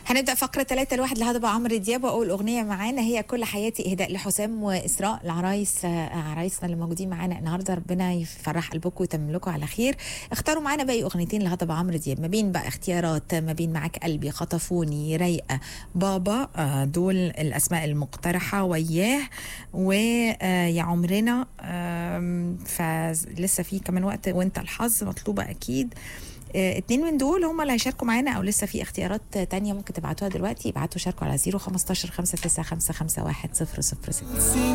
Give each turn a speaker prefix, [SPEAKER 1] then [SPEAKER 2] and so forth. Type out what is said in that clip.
[SPEAKER 1] هنبدا فقره ثلاثة الواحد لهضبة عمرو دياب واول اغنيه معانا هي كل حياتي اهداء لحسام واسراء العرايس آه، عرايسنا اللي موجودين معانا النهارده ربنا يفرح قلبكم ويتمم لكم على خير اختاروا معانا باقي اغنيتين لهضبة عمرو دياب ما بين بقى اختيارات ما بين معاك قلبي خطفوني رايقه بابا آه، دول الاسماء المقترحه وياه ويا عمرنا آم، فلسه في كمان وقت وانت الحظ مطلوبه اكيد آه، اتنين من دول هم اللي هيشاركوا معانا او لسه في اختيارات تانية ممكن تبعتوها دلوقتي ابعتوا شاركوا على 015 595 51 006